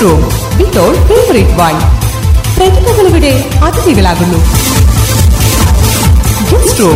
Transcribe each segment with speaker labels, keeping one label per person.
Speaker 1: Room with all favourite wine പ്രതിഭകളിവിടെ അതിഥികളാകുന്നു guest room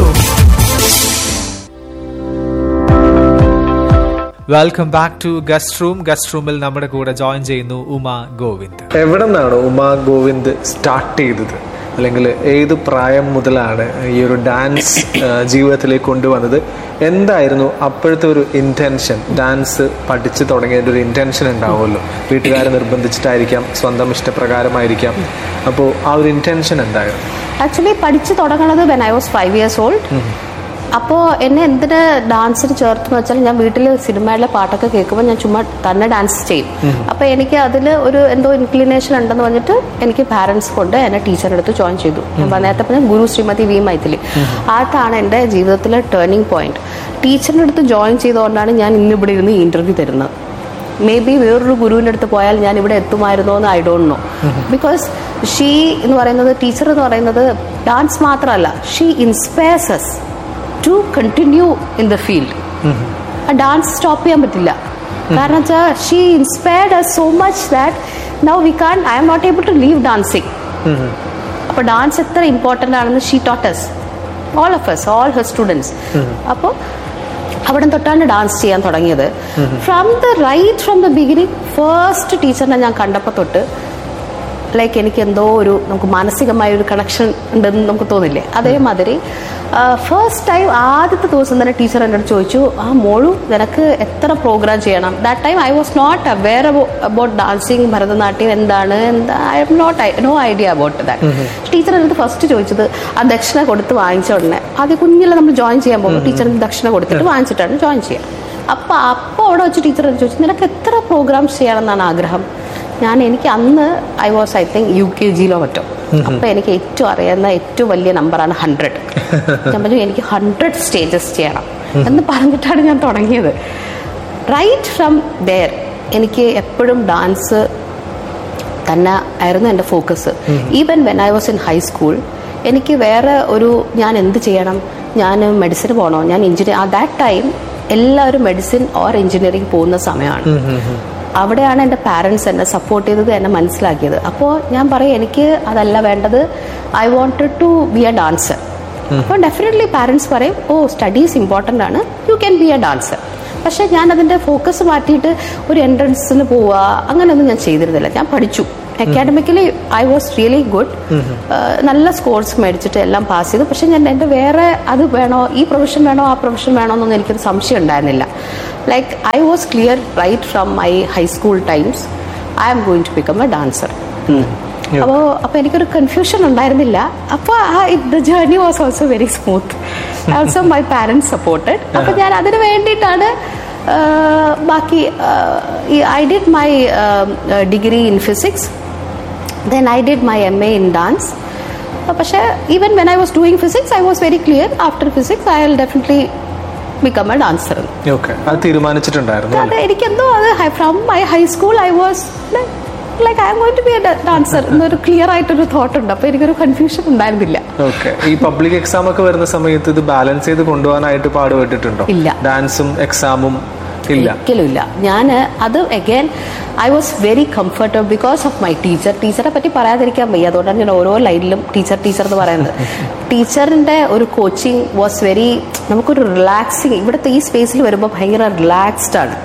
Speaker 2: welcome back to guest room guest റൂമിൽ നമ്മുടെ കൂടെ ജോയിൻ ചെയ്യുന്നു ഉമ ഗോവിന്ദ്
Speaker 3: എവിടെ നിന്നാണ് ഉമാ ഗോവിന്ദ് സ്റ്റാർട്ട് ചെയ്തത് അല്ലെങ്കിൽ ഏത് പ്രായം മുതലാണ് ഈ ഒരു ഡാൻസ് ആ, ജീവിതത്തിലേക്ക് കൊണ്ടുവന്നത് എന്തായിരുന്നു അപ്പോഴത്തെ ഒരു ഇന്റൻഷൻ ഡാൻസ് പഠിച്ചു തുടങ്ങിയതിൻ്റെ ഒരു ഇന്റൻഷൻ ഉണ്ടാവുമല്ലോ വീട്ടുകാരെ നിർബന്ധിച്ചിട്ടായിരിക്കാം സ്വന്തം ഇഷ്ടപ്രകാരമായിരിക്കാം അപ്പോൾ ആ ഒരു ഇന്റൻഷൻ എന്തായിരുന്നു
Speaker 4: ആക്ച്വലി പഠിച്ചു തുടങ്ങണത് when I was five years old അപ്പോൾ എന്നെ എന്തിന് ഡാൻസിന് ചേർത്തെന്ന് വെച്ചാൽ ഞാൻ വീട്ടിൽ സിനിമയിലെ പാട്ടൊക്കെ കേൾക്കുമ്പോൾ ഞാൻ ചുമ്മാ തന്നെ ഡാൻസ് ചെയ്യും അപ്പോൾ എനിക്ക് അതിൽ ഒരു എന്തോ ഇൻക്ലിനേഷൻ ഉണ്ടെന്ന് പറഞ്ഞിട്ട് എനിക്ക് പാരൻസ് കൊണ്ട് എന്നെ ടീച്ചറെ അടുത്ത് ജോയിൻ ചെയ്തു ഞാൻ നേരത്തെ പറഞ്ഞ ഗുരു ശ്രീമതി വി മൈഥിലി അതാണ് എൻ്റെ ജീവിതത്തിലെ ടേണിംഗ് പോയിന്റ് ടീച്ചറിൻ്റെ അടുത്ത് ജോയിൻ ചെയ്തുകൊണ്ടാണ് ഞാൻ ഇന്നിവിടെ ഇരുന്ന് ഇന്റർവ്യൂ തരുന്നത് മേ ബി വേറൊരു ഗുരുവിൻ്റെ അടുത്ത് പോയാൽ ഞാൻ ഇവിടെ എത്തുമായിരുന്നോ എന്ന് I don't know because she എന്ന് പറയുന്നത് ടീച്ചർ എന്ന് പറയുന്നത് ഡാൻസ് മാത്രമല്ല she inspires us to continue in the field ആ ഡാൻസ് സ്റ്റോപ്പ് ചെയ്യാൻ പറ്റില്ല കാരണം വെച്ചാൽ she inspired us so much that now we can I'm not able to leave dancing അപ്പോൾ ഡാൻസ് എത്ര ഇമ്പോർട്ടൻ്റ് ആണെന്ന് she taught us all of us all her students അപ്പോൾ അവിടെ തൊട്ടാണ് ഡാൻസ് ചെയ്യാൻ തുടങ്ങിയത് from the right from the beginning first ടീച്ചറിനെ ഞാൻ കണ്ടപ്പോൾ തൊട്ട് ലൈക്ക് എനിക്ക് എന്തോ ഒരു നമുക്ക് മാനസികമായ ഒരു കണക്ഷൻ ഉണ്ടെന്ന് നമുക്ക് തോന്നില്ലേ അതേമാതിരി ഫസ്റ്റ് ടൈം ആദ്യത്തെ ദിവസം തന്നെ ടീച്ചർ എൻ്റെ അടുത്ത് ചോദിച്ചു ആ മോളു നിനക്ക് എത്ര പ്രോഗ്രാം ചെയ്യണം that time I was not aware about dancing Bharatanatyam എന്താണ് എന്താ I'm not no idea about that teacher അടുത്ത് ഫസ്റ്റ് ചോദിച്ചത് ആ ദക്ഷിണ കൊടുത്ത് വാങ്ങിച്ച ഉടനെ ആദ്യം കുഞ്ഞിലെ നമ്മൾ ജോയിൻ ചെയ്യാൻ പോകുമ്പോൾ ടീച്ചറിന് ദക്ഷിണ കൊടുത്തിട്ട് വാങ്ങിച്ചിട്ടാണ് ജോയിൻ ചെയ്യുക അപ്പൊ അപ്പോൾ അവിടെ വെച്ച് ടീച്ചർ ചോദിച്ചു നിനക്ക് എത്ര പ്രോഗ്രാംസ് ചെയ്യണമെന്നാണ് ആഗ്രഹം ഞാൻ എനിക്ക് അന്ന് I was I think U K ജിയിലോ മറ്റോ അപ്പൊ എനിക്ക് ഏറ്റവും അറിയുന്ന ഏറ്റവും വലിയ നമ്പറാണ് ഹൺഡ്രഡ് ഞാൻ പറഞ്ഞു എനിക്ക് ഹൺഡ്രഡ് സ്റ്റേജസ് ചെയ്യണം എന്ന് പറഞ്ഞിട്ടാണ് ഞാൻ തുടങ്ങിയത് റൈറ്റ് ഫ്രം ദർ എനിക്ക് എപ്പോഴും ഡാൻസ് തന്നെ ആയിരുന്നു എൻ്റെ focus even when I was in high school എനിക്ക് വേറെ ഒരു ഞാൻ എന്ത് ചെയ്യണം ഞാൻ മെഡിസിന് പോകണോ ഞാൻ എഞ്ചിനീയർ ആ ദാറ്റ് ടൈം എല്ലാവരും മെഡിസിൻ ഓർ എഞ്ചിനീയറിംഗ് പോകുന്ന സമയമാണ് അവിടെയാണ് എൻ്റെ പാരൻസ് എന്നെ സപ്പോർട്ട് ചെയ്തത് എന്നെ മനസ്സിലാക്കിയത് അപ്പോൾ ഞാൻ പറയും എനിക്ക് അതല്ല വേണ്ടത് I wanted to be a dancer അപ്പോൾ ഡെഫിനറ്റ്ലി പാരൻസ് പറയും ഓ സ്റ്റഡീസ് ഇമ്പോർട്ടൻ്റ് ആണ് you can be a dancer പക്ഷെ ഞാൻ അതിൻ്റെ ഫോക്കസ് മാറ്റിയിട്ട് ഒരു എൻട്രൻസിന് പോവുക അങ്ങനെയൊന്നും ഞാൻ ചെയ്തിരുന്നില്ല ഞാൻ പഠിച്ചു academically I was really good നല്ല സ്കോർസ് മേടിച്ചിട്ട് എല്ലാം പാസ് ചെയ്തു പക്ഷെ ഞാൻ എൻ്റെ വേറെ അത് വേണോ ഈ പ്രൊഫഷൻ വേണോ ആ പ്രൊഫഷൻ വേണോ എന്നൊന്നും എനിക്കൊരു സംശയം ഉണ്ടായിരുന്നില്ല like I was clear right from my high school times I am going to become a dancer അപ്പോൾ അപ്പോൾ എനിക്കൊരു കൺഫ്യൂഷൻ ഉണ്ടായിരുന്നില്ല അപ്പോൾ the journey was also very smooth also my parents supported അപ്പോൾ ഞാൻ അതിന് വേണ്ടിയിട്ടാണ് ആഹ്, ബാക്കി I did my degree in physics then I did my M A in dance പക്ഷേ even when I was doing physics I was very clear after physics I will definitely become a dancer
Speaker 3: okay അത് തീരുമാനിച്ചിട്ടുണ്ടായിരുന്നു
Speaker 4: അത് എനിക്കെന്തോ അത് from my high school I was like I'm going to be a dancer എന്നൊരു clear ആയിട്ടൊരു thought ഉണ്ട് അപ്പോൾ എനിക്കൊരു കൺഫ്യൂഷൻ ഉണ്ടായിരുന്നില്ല
Speaker 3: ഓക്കെ ഈ പബ്ലിക് എക്സാം ഒക്കെ വരുന്ന സമയത്ത് ഇത് ബാലൻസ് ചെയ്ത് കൊണ്ടുപോകാനായിട്ട് പാടുപെട്ടിട്ടുണ്ടോ
Speaker 4: ഇല്ല.
Speaker 3: ഡാൻസും എക്സാമും ഇല്ല
Speaker 4: ഒരിക്കലും ഇല്ല ഞാൻ അത് again I was very comfortable because of my teacher ടീച്ചറെ പറ്റി പറയാതിരിക്കാൻ വയ്യ അതുകൊണ്ടാണ് ഞാൻ ഓരോ ലൈനിലും ടീച്ചർ ടീച്ചർ എന്ന് പറയുന്നത് ടീച്ചറിന്റെ ഒരു കോച്ചിങ് വാസ് വെരി നമുക്കൊരു റിലാക്സിങ് ഇവിടുത്തെ ഈ സ്പേസിൽ വരുമ്പോൾ ഭയങ്കര റിലാക്സ്ഡ് ആണ്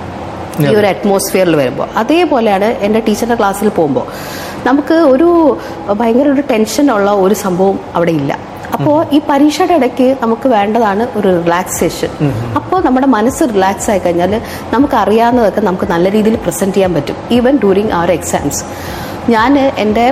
Speaker 4: ഈ ഒരു അറ്റ്മോസ്ഫിയറിൽ വരുമ്പോൾ അതേപോലെയാണ് എൻ്റെ ടീച്ചറിൻ്റെ ക്ലാസ്സിൽ പോകുമ്പോൾ നമുക്ക് ഒരു ഭയങ്കര ഒരു ടെൻഷനുള്ള ഒരു സംഭവം അവിടെ ഇല്ല അപ്പോൾ ഈ പരീക്ഷയുടെ ഇടയ്ക്ക് നമുക്ക് വേണ്ടതാണ് ഒരു റിലാക്സേഷൻ അപ്പോൾ നമ്മുടെ മനസ്സ് റിലാക്സ് ആയി കഴിഞ്ഞാൽ നമുക്ക് അറിയാവുന്നതൊക്കെ നമുക്ക് നല്ല രീതിയിൽ പ്രസന്റ് ചെയ്യാൻ പറ്റും ഈവൻ ഡ്യൂറിങ് അവർ എക്സാംസ് ഞാൻ എൻ്റെ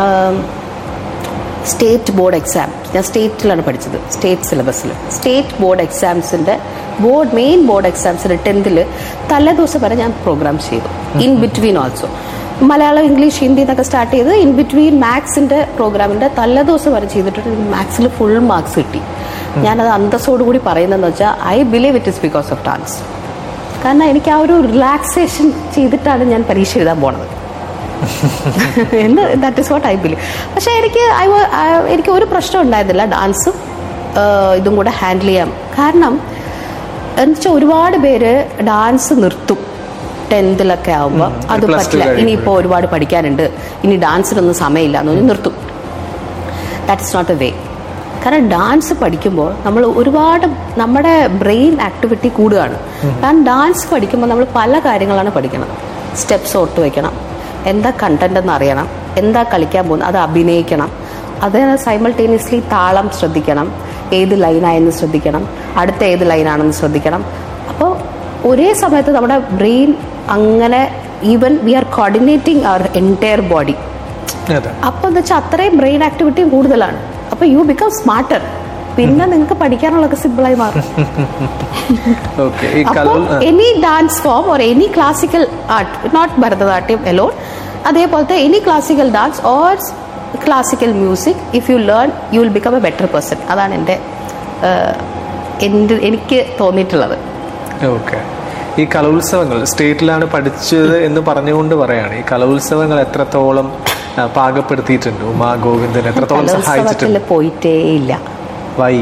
Speaker 4: സ്റ്റേറ്റ് ബോർഡ് എക്സാം ഞാൻ സ്റ്റേറ്റിലാണ് പഠിച്ചത് സ്റ്റേറ്റ് സിലബസിൽ സ്റ്റേറ്റ് ബോർഡ് എക്സാംസിൻ്റെ ബോർഡ് മെയിൻ ബോർഡ് എക്സാംസിന് ടെൻത്തിൽ തലേദിവസം വരെ ഞാൻ പ്രോഗ്രാം ചെയ്തു in between also Malayalam English Hindi എന്നൊക്കെ സ്റ്റാർട്ട് ചെയ്ത് ഇൻ ബിറ്റ്വീൻ മാത്സിൻ്റെ പ്രോഗ്രാമിൻ്റെ തലേദിവസം വരെ ചെയ്തിട്ട് മാത്സിൽ ഫുൾ മാർക്സ് കിട്ടി ഞാനത് അന്തസ്സോടുകൂടി പറയുന്നതെന്ന് വെച്ചാൽ I believe it is because of dance കാരണം എനിക്ക് ആ ഒരു റിലാക്സേഷൻ ചെയ്തിട്ടാണ് ഞാൻ പരീക്ഷ എഴുതാൻ പോണത് എന്ന് that is what I believe പക്ഷേ എനിക്ക് ഐ എനിക്ക് ഒരു പ്രശ്നം ഉണ്ടായിരുന്നില്ല ഡാൻസും ഇതും കൂടെ ഹാൻഡിൽ ചെയ്യാം കാരണം എന്ന് വെച്ചാൽ ഒരുപാട് പേര് ഡാൻസ് നിർത്തും ടെൻത്തിലൊക്കെ ആവുമ്പോൾ അത്
Speaker 3: plus two
Speaker 4: പറ്റില്ല
Speaker 3: കഴിയുമ്പോൾ.
Speaker 4: ഇനിയിപ്പോൾ ഒരുപാട് പഠിക്കാനുണ്ട് ഇനി ഡാൻസിനൊന്നും സമയമില്ല എന്ന് പറഞ്ഞ് നിർത്തും that is not a way കാരണം ഡാൻസ് പഠിക്കുമ്പോൾ നമ്മൾ ഒരുപാട് നമ്മുടെ ബ്രെയിൻ ആക്ടിവിറ്റി കൂടുകയാണ് കാരണം ഡാൻസ് പഠിക്കുമ്പോൾ നമ്മൾ പല കാര്യങ്ങളാണ് പഠിക്കണം സ്റ്റെപ്സ് ഓട്ട് വയ്ക്കണം എന്താ കണ്ടന്റ് എന്ന് അറിയണം എന്താ കളിക്കാൻ പോകുന്നത് അത് അഭിനയിക്കണം അത് സൈമൾട്ടേനിയസ്ലി താളം ശ്രദ്ധിക്കണം ഏത് ലൈനായെന്ന് ശ്രദ്ധിക്കണം അടുത്ത ഏത് ലൈനാണെന്ന് ശ്രദ്ധിക്കണം അപ്പോൾ ഒരേ സമയത്ത് നമ്മുടെ ബ്രെയിൻ അങ്ങനെ even we are coordinating our entire body
Speaker 3: അതെ
Speaker 4: അപ്പൊ എന്താ വെച്ചാൽ അത്രയും ബ്രെയിൻ ആക്ടിവിറ്റിയും കൂടുതലാണ് അപ്പൊ യു ബിക്കം സ്മാർട്ടർ പിന്നെ നിങ്ങൾക്ക് പഠിക്കാനുള്ളതൊക്കെ സിമ്പിളായി മാറും
Speaker 3: ഓക്കെ ഈ
Speaker 4: അപ്പോൾ
Speaker 3: കലോൽ ആ,
Speaker 4: any dance form or any classical art not Bharatanatyam alone അതേപോലത്തെ any classical dance or classical music if you learn you will become a better person അതാണ് എൻ്റെ ഏഹ്, എൻ്റെ എനിക്ക് തോന്നിയിട്ടുള്ളത്
Speaker 3: ഓക്കെ ഈ കലോത്സവങ്ങൾ സ്റ്റേറ്റിലാണ് പഠിച്ചത് എന്ന് പറഞ്ഞുകൊണ്ട് പറയാണ് ഈ കലോത്സവങ്ങൾ എത്രത്തോളം ആ, പാകപ്പെടുത്തിയിട്ടുണ്ട് ഉമാ ഗോവിന്ദൻ എത്രത്തോളം
Speaker 4: കലോത്സവത്തിൽ
Speaker 3: സഹായിച്ചിട്ടുണ്ട്
Speaker 4: പോയിട്ടേ ഇല്ല
Speaker 3: വൈ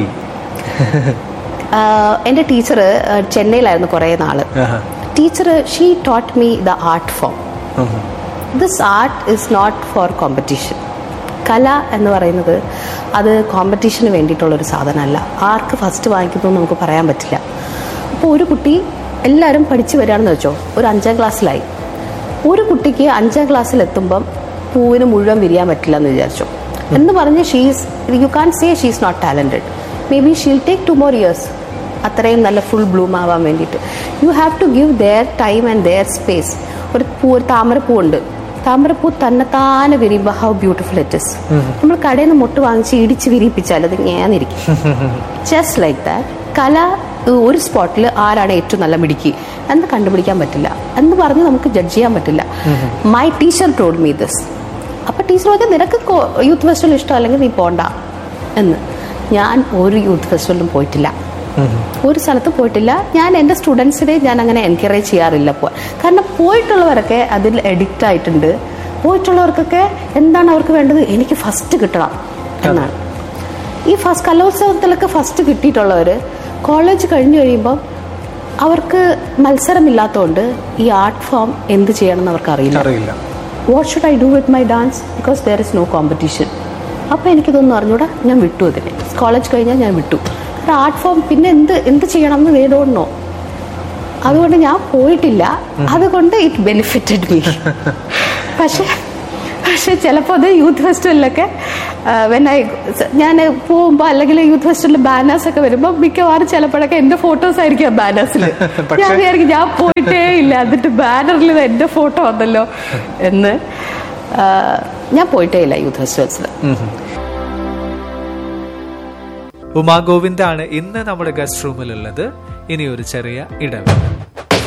Speaker 4: ആഹ്, എൻ്റെ ടീച്ചർ ചെന്നൈയിലായിരുന്നു കുറേ നാള്
Speaker 3: ആഹാ.
Speaker 4: Teacher she taught me the art form
Speaker 3: hmm.
Speaker 4: This art is not for competition കല എന്ന് പറയുന്നത് അത് കോമ്പറ്റീഷന് വേണ്ടിയിട്ടുള്ളൊരു സാധനമല്ല ആർക്ക് ഫസ്റ്റ് വാങ്ങിക്കുന്നു നമുക്ക് പറയാൻ പറ്റില്ല അപ്പോൾ ഒരു കുട്ടി എല്ലാവരും പഠിച്ചു വരികയാണെന്ന് വെച്ചോ ഒരു അഞ്ചാം ക്ലാസ്സിലായി ഒരു കുട്ടിക്ക് അഞ്ചാം ക്ലാസ്സിൽ എത്തുമ്പം പൂവിന് മുഴുവൻ വിരിയാൻ പറ്റില്ല എന്ന് വിചാരിച്ചു എന്ന് പറഞ്ഞ് she's you can say she's not talented may be she'll take two more years അത്രയും നല്ല ഫുൾ ബ്ലൂം ആവാൻ വേണ്ടിയിട്ട് you have to give their time and their space ഒരു പൂ ഒരു താമരപ്പൂ ഉണ്ട് താമരപ്പൂ തന്നെത്താനെ വിരിയുമ്പോൾ ഹൗ ബ്യൂട്ടിഫുൾ ഇറ്റ് ഇസ് നമ്മൾ കടയിൽ നിന്ന് മുട്ട് വാങ്ങിച്ച് ഇടിച്ച് വിരിയിപ്പിച്ചാൽ അത് ഞാനിരിക്കും ജസ്റ്റ് ലൈക്ക് ദാറ്റ് കല ഏഹ്, ഒരു സ്പോട്ടിൽ ആരാണ് ഏറ്റവും നല്ല മിടുക്കി എന്ന് കണ്ടുപിടിക്കാൻ പറ്റില്ല എന്ന് പറഞ്ഞ് നമുക്ക് ജഡ്ജ് ചെയ്യാൻ പറ്റില്ല my teacher told me this അപ്പൊ ടീച്ചർ പറഞ്ഞാൽ നിനക്ക് യൂത്ത് ഫെസ്റ്റിവൽ ഇഷ്ടം അല്ലെങ്കിൽ നീ പോണ്ട എന്ന് ഞാൻ ഒരു യൂത്ത് ഫെസ്റ്റിവലിലും പോയിട്ടില്ല ഒരു സ്ഥലത്ത് പോയിട്ടില്ല ഞാൻ എൻ്റെ സ്റ്റുഡൻസിനെ ഞാൻ അങ്ങനെ എൻകറേജ് ചെയ്യാറില്ല പോവാൻ കാരണം പോയിട്ടുള്ളവരൊക്കെ അതിൽ എഡിക്റ്റ് ആയിട്ടുണ്ട് പോയിട്ടുള്ളവർക്കൊക്കെ എന്താണ് അവർക്ക് വേണ്ടത് എനിക്ക് ഫസ്റ്റ് കിട്ടണം എന്നാണ് ഈ ഫസ്റ്റ് കലോത്സവത്തിലൊക്കെ ഫസ്റ്റ് കിട്ടിയിട്ടുള്ളവർ കോളേജ് കഴിഞ്ഞ് കഴിയുമ്പോൾ അവർക്ക് മത്സരമില്ലാത്തതുകൊണ്ട് ഈ ആർട്ട് ഫോം എന്ത് ചെയ്യണം എന്ന് അവർക്ക് അറിയില്ല
Speaker 3: അറിയില്ല
Speaker 4: what should I do with my dance because there is no competition അപ്പോൾ എനിക്കിതൊന്നും അറിഞ്ഞൂടാ ഞാൻ വിട്ടു അതിനെ കോളേജ് കഴിഞ്ഞാൽ ഞാൻ വിട്ടു കാരണം ആർട്ട് ഫോം പിന്നെ എന്ത് എന്ത് ചെയ്യണം എന്ന് വേദോണോ അതുകൊണ്ട് ഞാൻ പോയിട്ടില്ല അതുകൊണ്ട് ഇറ്റ് ബെനിഫിറ്റഡ് മീ പക്ഷേ പക്ഷെ ചിലപ്പോൾ അത് യൂത്ത് ഫെസ്റ്റിവലിലൊക്കെ വെൻ ഐ ഞാൻ പോകുമ്പോൾ അല്ലെങ്കിൽ യൂത്ത് ഫെസ്റ്റിവലിൽ ബാനേഴ്സ് ഒക്കെ വരുമ്പോൾ മിക്കവാറും ചിലപ്പോഴൊക്കെ എന്റെ ഫോട്ടോസ് ആയിരിക്കും ബാനേഴ്സിൽ
Speaker 3: പക്ഷേ-
Speaker 4: ഞാൻ വിചാരിക്കും ഞാൻ പോയിട്ടേ ഇല്ല എന്നിട്ട് ബാനറിൽ എന്റെ ഫോട്ടോ വന്നല്ലോ എന്ന് ആ, ഞാൻ പോയിട്ടേ ഇല്ല യൂത്ത് ഫെസ്റ്റിവൽസിൽ
Speaker 2: ഉമാ ഗോവിന്ദാണ് ഇന്ന് നമ്മുടെ ഗസ്റ്റ് റൂമിലുള്ളത് ഇനി ഒരു ചെറിയ ഇടവേള